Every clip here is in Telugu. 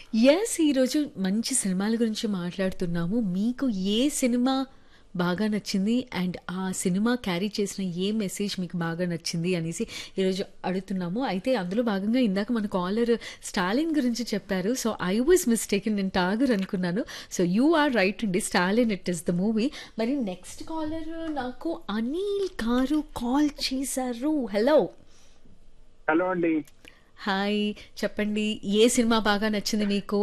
యెస్ ఈరోజు మంచి సినిమాల గురించి మాట్లాడుతున్నాము. మీకు ఏ సినిమా బాగా నచ్చింది? అండ్ ఆ సినిమా క్యారీ చేసిన ఏ మెసేజ్ మీకు బాగా నచ్చింది అనేసి ఈరోజు అడుగుతున్నాము. అయితే అందులో భాగంగా ఇందాక మన కాలర్ స్టాలిన్ గురించి చెప్పారు. సో ఐ వాజ్ మిస్టేకెన్ నేను 'టాగర్' అనుకున్నాను. సో యూ ఆర్ రైట్ అండి. 'స్టాలిన్' ఇట్ ఈస్ ద మూవీ. మరి నెక్స్ట్ కాలర్ నాకు అనిల్ గారు కాల్ చేశారు. హలో! హలో అండి. హాయ్! చెప్పండి. ఏ సినిమా బాగా నచ్చింది మీకు?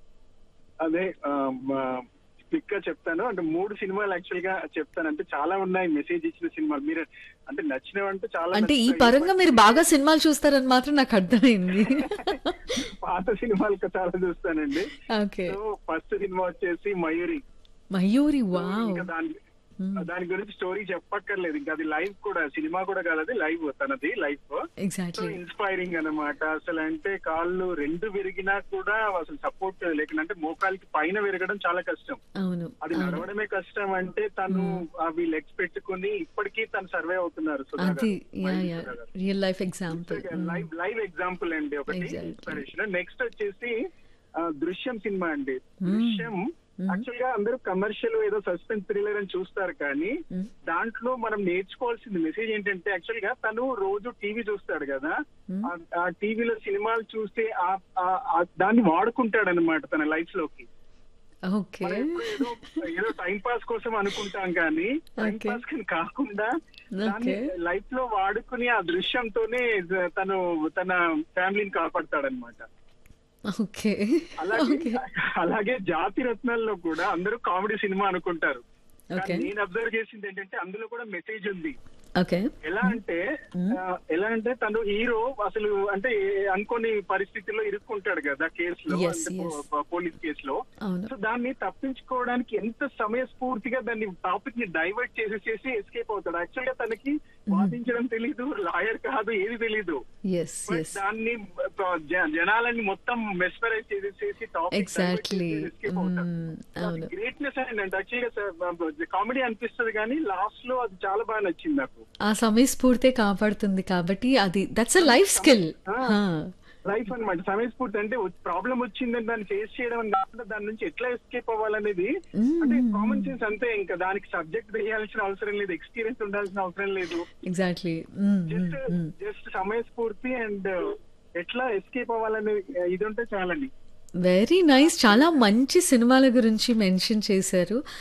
అదే ఆహ్, మా క్విక్‌గా చెప్తాను. అంటే 3 సినిమాలు యాక్చువల్‌గా చెప్తాను. అంటే చాలా ఉన్నాయి మెసేజ్ ఇచ్చిన సినిమాలు. మీరు అంటే నచ్చినవంటే చాలా అంటే ఈ నచ్చుతాయి. పరంగా మీరు బాగా సినిమాలు చూస్తారని మాత్రం నాకు అర్థమైంది. పాత సినిమాలు చాలా చూస్తానండి. ఓకే. సో ఫస్ట్ సినిమా వచ్చేసి 'మయూరి'. 'Mayuri' so wow! ఇంకా దాని హ్మ్. దాని గురించి స్టోరీ చెప్పక్కర్లేదు. ఇంకా అది లైవ్ కూడా సినిమా కూడా కాదు అది లైవ్ తనది లైఫ్. So exactly. ఇన్స్పైరింగ్ అన్నమాట. అసలు అంటే కాళ్ళు రెండు విరిగినా కూడా అసలు సపోర్ట్ లేకుండా అంటే మోకాలికి పైన విరగడం చాలా కష్టం. అవును. అది అవును. నడవడమే కష్టం అంటే తను అవి లెగ్స్ పెట్టుకుని ఇప్పటికీ తను సర్వే అవుతున్నారు సుధా అది గారు. యా మయూరి యా సుధా గారు. Real life example. Live live example అండి ఒకటి Exactly. ఇన్స్పిరేషన్ నెక్స్ట్ వచ్చేసి ఆ, దృశ్యం సినిమా అండి Hmm. దృశ్యం Hmm. యాక్చువల్ గా అందరూ కమర్షియల్ ఏదో సస్పెన్స్ థ్రిల్లర్ అని చూస్తారు కానీ Hmm. దాంట్లో మనం నేర్చుకోవాల్సింది మెసేజ్ ఏంటంటే యాక్చువల్ గా తను రోజు టీవీ చూస్తాడు కదా Hmm. ఆ- ఆ టీవీలో సినిమాలు చూస్తే ఆ- ఆ- ఆ దాన్ని వాడుకుంటాడు అనమాట తన లైఫ్ లోకి ఓకే. మనం ఎప్పుడు ఏదో ఏదో టైం పాస్ కోసం అనుకుంటాం కానీ టైం Okay. పాస్ కి కాకుండా దాన్ని Okay. లైఫ్ లో వాడుకుని ఆ దృశ్యంతోనే తను తన ఫ్యామిలీని కాపాడతాడనమాట ఓకే. అలాగే ఓకే. అలాగే జాతి రత్నాల్లో కూడా అందరూ కామెడీ సినిమా అనుకుంటారు కానీ Okay. నేను అబ్జర్వ్ చేసింది ఏంటంటే అందులో కూడా మెసేజ్ ఉంది ఓకే. ఎలా అంటే Hmm. ఆ, ఎలా అంటే తను హీరో అసలు అంటే ఏ- అనుకోని పరిస్థితుల్లో ఇరుక్కుంటాడు కదా కేసులో Yes, అంటే yes. పో- పోలీస్ కేసులో అవును. సో దాన్ని తప్పించుకోవడానికి ఎంత సమయస్ఫూర్తిగా దాన్ని టాపిక్ ని డైవర్ట్ చేసేసేసి ఎస్కేప్ అవుతాడు యాక్చువల్ గా తనకి వాదించడం తెలీదు లాయర్ కాదు ఏది తెలీదు ఎస్ బట్ ఎస్. దాన్ని ఆ, జ- జనాలని మొత్తం మెస్పరైజ్ చేసేసి టాపిక్ ఎగ్జాక్ట్లీ. ఎస్కేప్ అవుతాడు అవును. గ్రేట్నెస్ అండి అంటే యాక్చువల్ గా కామెడీ అనిపిస్తుంది కానీ లాస్ట్ లో అది చాలా బాగా నచ్చింది నాకు ఆ సమయస్ఫూర్తే కాపాడుతుంది కాబట్టి అది that's a life skill. Life అన్నమాట సమయస్ఫూర్తి అంటే ప్రాబ్లం వచ్చిందని దాన్ని ఫేస్ చేయడం అని కాకుండా దాని నుంచి ఎట్లా ఎస్కేప్ అవ్వాలనేది అంటే కామన్ సెన్స్ అంతే ఇంకా దానికి సబ్జెక్ట్ తెలియాల్సిన అవసరం లేదు ఎక్స్పీరియన్స్ ఉండాల్సిన అవసరం లేదు ఎగ్జాక్ట్లీ. జస్ట్ జస్ట్ సమయస్ఫూర్తి అండ్ ఎట్లా ఎస్కేప్ అవ్వాలనే ఇది ఉంటే చాలండి వెరీ నైస్. చాలా మంచి సినిమాల గురించి మెన్షన్ చేశారు.